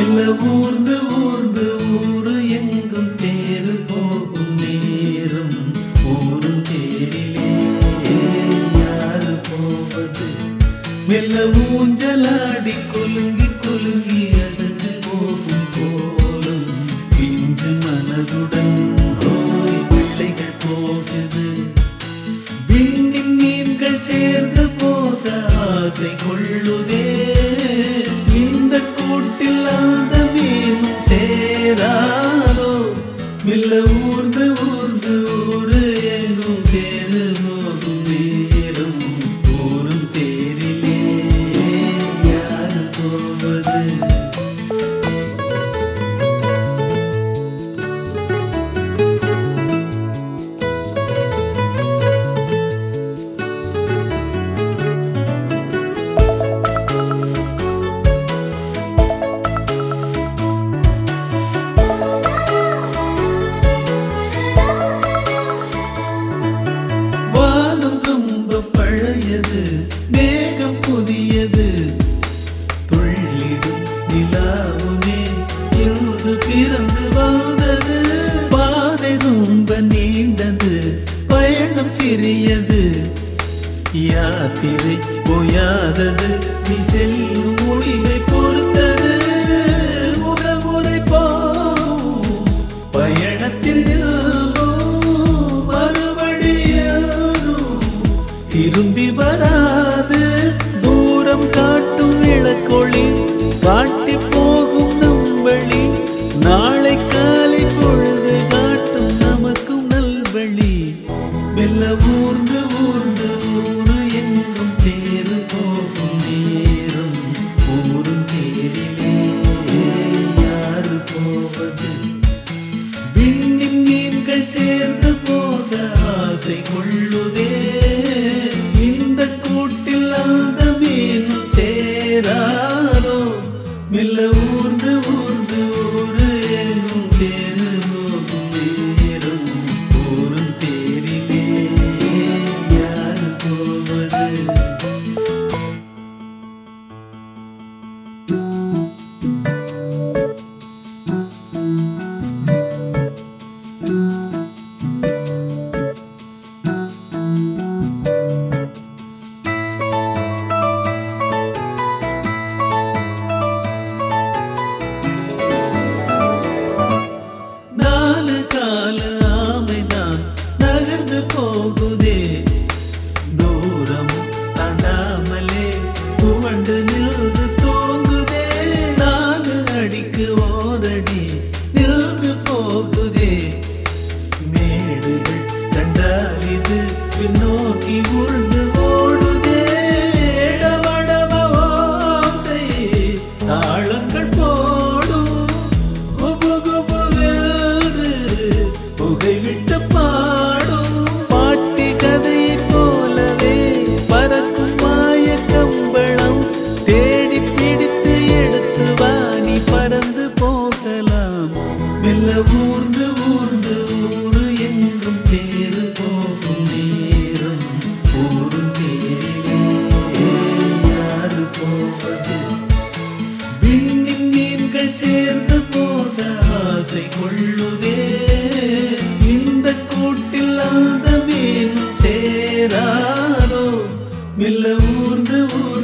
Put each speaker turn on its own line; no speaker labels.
மெல்ல ஊர்ந்து ஊர்ந்து ஊரு எங்கும் தேரு போகும் நேரம் ஊரும் தேரிலே யாரு போவது மெல்ல ஊஞ்சலாடி குலுங்கி குலுங்கி அசைஞ்சு போகும் போலும் பிஞ்சு மனதுடன் ஓய் பிள்ளைகள் போகுது விண்ணின் மீன்கள் சேர்ந்து போக ஆசை கொள்ளுதே இந்த கூட்டில் அந்த மீனும் சேராதோ மெல்ல ஊர்ந்து ஊர்ந்து ஊரு எங்கும் தேரு போகும் நேரம் ஊரும் தேரிலே யாரு போவது வானம் ரொம்ப பழையது மேகம் புதியது துள்ளிடும் நிலாவுமே இன்று பிறந்து வந்தது பாதை ரொம்ப நீண்டது பயணம் சிறியது யாத்திரை போயாதது நீ செல்லும் முடிவை பொறுத்தது முதல் முறை போகும் பயணத்தில் எல்லோரும் மறுபடி எல்லோரும் திரும்பி வராது தூரம் காட்டும் இளக்கொளி காட்டி போகும் நம் வழி நாளை காலை பொழுது காட்டும் நமக்கும் நல்வழி மெல்ல ஊர்ந்து ஊர்ந்து ஊரு எங்கும் தேரு போகும் நேரம் ஊரும் தேரிலே யாரு போவது விண்ணின் மீன்கள் சேர்ந்து போக ஆசை கொள்ளுதே இந்த கூட்டில் அந்த மீனும் சேராதோ மெல்ல ஊர்ந்து ஊர்ந்து ஊரு எங்கும் தேரு போகும் நேரம் ஊரும் தேரிலே யாரு போவது நாலு காலு ஆமைதான் நகர்ந்து போகுதே தூரம் தாண்டாமலே துவண்டு நின்று தூங்குதே நாலு அடிக்கு ஓரடி நின்று போகுதே மேடுகள் கண்டால் இது பின்னோக்கி உருண்டு ஓடுதே இடவடவ ஓசை தாளங்கள் போடும் குபு குபு வென்று புகை விட்டு பாடும் பாட்டி கதையைப் போலவே பறக்கும் மாய கம்பளம் தேடி பிடித்து எடுத்து வாணி பறந்து போகலாம் மெல்ல ஊர்ந்து ஊர்ந்து ஊரு எங்கும் தேரு போகும் நேரம் ஊரும் தேரிலே யாரு போவது விண்ணின் மீன்கள் சேர்ந்து போக ஆசை கொள்ளுதே இந்த கூட்டில் அந்த மீனும் சேராதோ மெல்ல ஊர்ந்து ஊர்ந்து